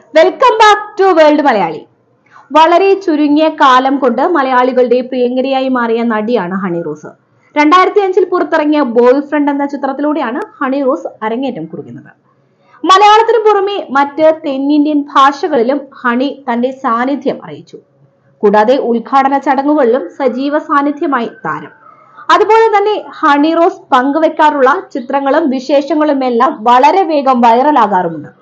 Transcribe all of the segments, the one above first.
welcome back to world Malayali വളരെ ചുരുങ്ങിയ കാലം കൊണ്ട് മലയാളികളുടെ പ്രിയങ്കരിയായി മാറിയ നടിയാണ് ഹണി റോസ് രണ്ടായിരത്തി അഞ്ചിൽ പുറത്തിറങ്ങിയ ബോയ് ഫ്രണ്ട് എന്ന ചിത്രത്തിലൂടെയാണ് ഹണി റോസ് അരങ്ങേറ്റം കുറിക്കുന്നത് മലയാളത്തിനു പുറമെ മറ്റ് തെന്നിന്ത്യൻ ഭാഷകളിലും ഹണി തന്റെ സാന്നിധ്യം അറിയിച്ചു കൂടാതെ ഉദ്ഘാടന ചടങ്ങുകളിലും സജീവ സാന്നിധ്യമായി താരം അതുപോലെ തന്നെ ഹണി റോസ് പങ്കുവെക്കാറുള്ള ചിത്രങ്ങളും വിശേഷങ്ങളും എല്ലാം വളരെ വേഗം വൈറലാകാറുമുണ്ട്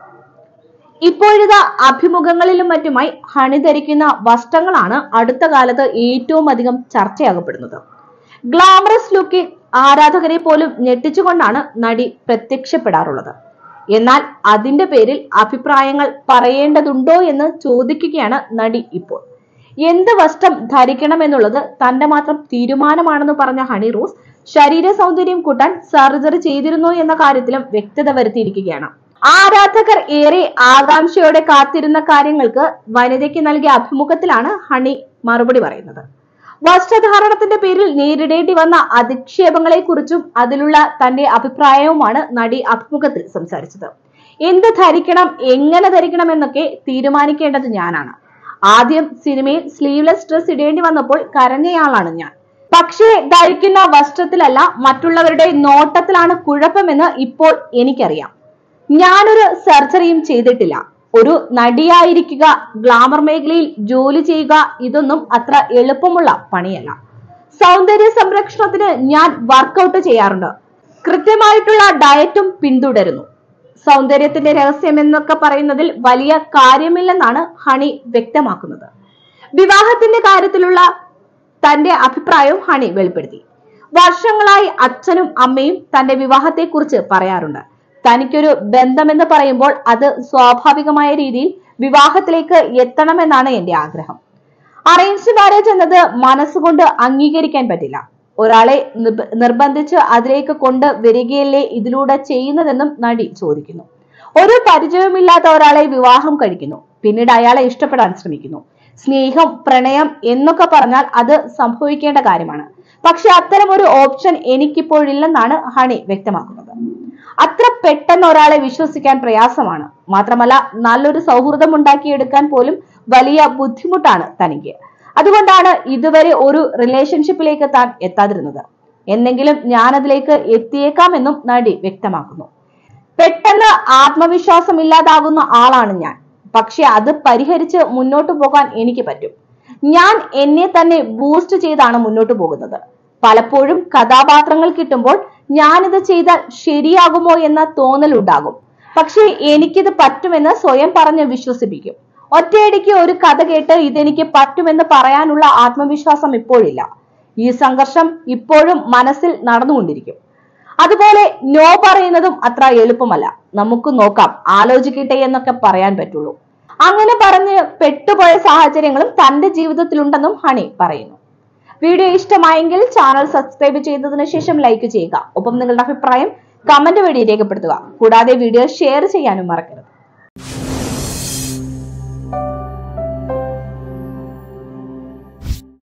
ഇപ്പോഴിതാ അഭിമുഖങ്ങളിലും മറ്റുമായി ഹണി ധരിക്കുന്ന വസ്ത്രങ്ങളാണ് അടുത്ത കാലത്ത് ഏറ്റവും അധികം ചർച്ചയാകപ്പെടുന്നത് ഗ്ലാമറസ് ലുക്കിൽ ആരാധകരെ പോലും ഞെട്ടിച്ചുകൊണ്ടാണ് നടി പ്രത്യക്ഷപ്പെടാറുള്ളത് എന്നാൽ അതിന്റെ പേരിൽ അഭിപ്രായങ്ങൾ പറയേണ്ടതുണ്ടോ എന്ന് ചോദിക്കുകയാണ് നടി ഇപ്പോൾ എന്ത് വസ്ത്രം ധരിക്കണം എന്നുള്ളത് തന്റെ മാത്രം തീരുമാനമാണെന്ന് പറഞ്ഞ ഹണി റോസ് ശരീര സൗന്ദര്യം കൂട്ടാൻ സർജറി ചെയ്തിരുന്നോ എന്ന കാര്യത്തിലും വ്യക്തത വരുത്തിയിരിക്കുകയാണ് ആരാധകർ ഏറെ ആകാംക്ഷയോടെ കാത്തിരുന്ന കാര്യങ്ങൾക്ക് വനിതയ്ക്ക് നൽകിയ അഭിമുഖത്തിലാണ് ഹണി മറുപടി പറയുന്നത് വസ്ത്രധാരണത്തിന്റെ പേരിൽ നേരിടേണ്ടി വന്ന അധിക്ഷേപങ്ങളെ കുറിച്ചും അതിലുള്ള തന്റെ അഭിപ്രായവുമാണ് നടി അഭിമുഖത്തിൽ സംസാരിച്ചത് എന്ത് ധരിക്കണം എങ്ങനെ ധരിക്കണം എന്നൊക്കെ തീരുമാനിക്കേണ്ടത് ഞാനാണ് ആദ്യം സിനിമയിൽ സ്ലീവ്ലെസ് ഡ്രസ് ഇടേണ്ടി വന്നപ്പോൾ കരഞ്ഞയാളാണ് ഞാൻ പക്ഷേ ധരിക്കുന്ന വസ്ത്രത്തിലല്ല മറ്റുള്ളവരുടെ നോട്ടത്തിലാണ് കുഴപ്പമെന്ന് ഇപ്പോൾ എനിക്കറിയാം ഞാനൊരു സർജറിയും ചെയ്തിട്ടില്ല ഒരു നടിയായിരിക്കുക ഗ്ലാമർ മേഖലയിൽ ജോലി ചെയ്യുക ഇതൊന്നും അത്ര എളുപ്പമുള്ള പണിയല്ല സൗന്ദര്യ സംരക്ഷണത്തിന് ഞാൻ വർക്കൗട്ട് ചെയ്യാറുണ്ട് കൃത്യമായിട്ടുള്ള ഡയറ്റും പിന്തുടരുന്നു സൗന്ദര്യത്തിന്റെ രഹസ്യം എന്നൊക്കെ പറയുന്നതിൽ വലിയ കാര്യമില്ലെന്നാണ് ഹണി വ്യക്തമാക്കുന്നത് വിവാഹത്തിന്റെ കാര്യത്തിലുള്ള തന്റെ അഭിപ്രായവും ഹണി വെളിപ്പെടുത്തി വർഷങ്ങളായി അച്ഛനും അമ്മയും തന്റെ വിവാഹത്തെക്കുറിച്ച് പറയാറുണ്ട് തനിക്കൊരു ബന്ധമെന്ന് പറയുമ്പോൾ അത് സ്വാഭാവികമായ രീതിയിൽ വിവാഹത്തിലേക്ക് എത്തണമെന്നാണ് എന്റെ ആഗ്രഹം അറേഞ്ച്ഡ് മാരേജ് എന്നത് മനസ്സുകൊണ്ട് അംഗീകരിക്കാൻ പറ്റില്ല ഒരാളെ നിബ- നിർബന്ധിച്ച് അതിലേക്ക് കൊണ്ട് വരികയല്ലേ ഇതിലൂടെ ചെയ്യുന്നതെന്നും നടി ചോദിക്കുന്നു ഒരു പരിചയമില്ലാത്ത ഒരാളെ വിവാഹം കഴിക്കുന്നു പിന്നീട് അയാളെ ഇഷ്ടപ്പെടാൻ ശ്രമിക്കുന്നു സ്നേഹം പ്രണയം എന്നൊക്കെ പറഞ്ഞാൽ അത് സംഭവിക്കേണ്ട കാര്യമാണ് പക്ഷെ അത്തരം ഒരു ഓപ്ഷൻ എനിക്കിപ്പോഴില്ലെന്നാണ് ഹണി വ്യക്തമാക്കുന്നത് അത്ര പെട്ടെന്ന് ഒരാളെ വിശ്വസിക്കാൻ പ്രയാസമാണ് മാത്രമല്ല നല്ലൊരു സൗഹൃദം ഉണ്ടാക്കിയെടുക്കാൻ പോലും വലിയ ബുദ്ധിമുട്ടാണ് തനിക്ക് അതുകൊണ്ടാണ് ഇതുവരെ ഒരു റിലേഷൻഷിപ്പിലേക്ക് താൻ എത്താതിരുന്നത് എന്നെങ്കിലും ഞാനതിലേക്ക് എത്തിയേക്കാമെന്നും നടി വ്യക്തമാക്കുന്നു പെട്ടെന്ന് ആത്മവിശ്വാസം ഇല്ലാതാകുന്ന ആളാണ് ഞാൻ പക്ഷെ അത് പരിഹരിച്ച് മുന്നോട്ട് പോകാൻ എനിക്ക് പറ്റും ഞാൻ എന്നെ തന്നെ ബൂസ്റ്റ് ചെയ്താണ് മുന്നോട്ട് പോകുന്നത് പലപ്പോഴും കഥാപാത്രങ്ങൾ കിട്ടുമ്പോൾ ഞാനിത് ചെയ്താൽ ശരിയാകുമോ എന്ന തോന്നൽ ഉണ്ടാകും പക്ഷേ എനിക്കിത് പറ്റുമെന്ന് സ്വയം പറഞ്ഞ് വിശ്വസിപ്പിക്കും ഒറ്റയടിക്ക് ഒരു കഥ കേട്ട് ഇതെനിക്ക് പറ്റുമെന്ന് പറയാനുള്ള ആത്മവിശ്വാസം ഇപ്പോഴില്ല ഈ സംഘർഷം ഇപ്പോഴും മനസ്സിൽ നടന്നുകൊണ്ടിരിക്കും അതുപോലെ നോ പറയുന്നതും അത്ര എളുപ്പമല്ല നമുക്ക് നോക്കാം ആലോചിക്കട്ടെ എന്നൊക്കെ പറയാൻ പറ്റുള്ളൂ അങ്ങനെ പറഞ്ഞ് പെട്ടുപോയ സാഹചര്യങ്ങളും തന്റെ ജീവിതത്തിലുണ്ടെന്നും ഹണി പറയുന്നു വീഡിയോ ഇഷ്ടമായെങ്കിൽ ചാനൽ സബ്സ്ക്രൈബ് ചെയ്തതിനു ശേഷം ലൈക്ക് ചെയ്യുക ഒപ്പം നിങ്ങളുടെ അഭിപ്രായം കമന്റ് വഴി രേഖപ്പെടുത്തുക കൂടാതെ വീഡിയോ ഷെയർ ചെയ്യാനും മറക്കരുത്